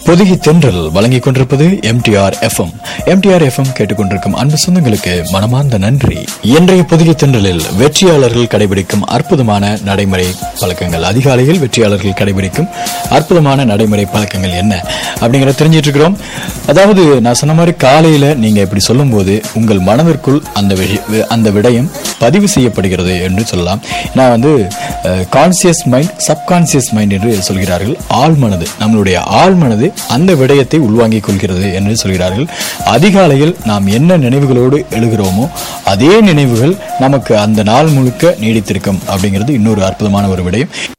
பொதுகி தென்றல் வழங்கிக் கொண்டிருப்பது எம்டிஆர் எஃப்எம் எம்டிஆர் எஃப்எம் கேட்டுக்கொண்டிருக்கும் அன்பு சொந்தங்களுக்கு மனமார்ந்த நன்றி இன்றைய பொதுகி தென்றலில் வெற்றியாளர்கள் கடைபிடிக்கும் அற்புதமான நடைமுறை பழக்கங்கள் அதிகாலையில் வெற்றியாளர்கள் கடைபிடிக்கும் அற்புதமான நடைமுறை பழக்கங்கள் என்ன அப்படிங்கறத தெரிஞ்சிட்டு இருக்கிறோம் அதாவது நான் சொன்ன மாதிரி காலையில நீங்க இப்படி சொல்லும்போது உங்கள் மனதிற்குள் அந்த விஷய- அந்த விடயம் பதிவு செய்யப்படுகிறது என்று சொல்லலாம் நான் வந்து கான்சியஸ் மைண்ட் சப்கான்சியஸ் மைண்ட் என்று சொல்கிறார்கள் ஆழ் மனது நம்மளுடைய ஆழ் மனது அந்த விடயத்தை உள்வாங்கிக் கொள்கிறது என்று சொல்கிறார்கள் அதிகாலையில் நாம் என்ன நினைவுகளோடு எழுகிறோமோ அதே நினைவுகள் நமக்கு அந்த நாள் முழுக்க நீடித்திருக்கும் அப்படிங்கிறது இன்னொரு அற்புதமான ஒரு விடயம்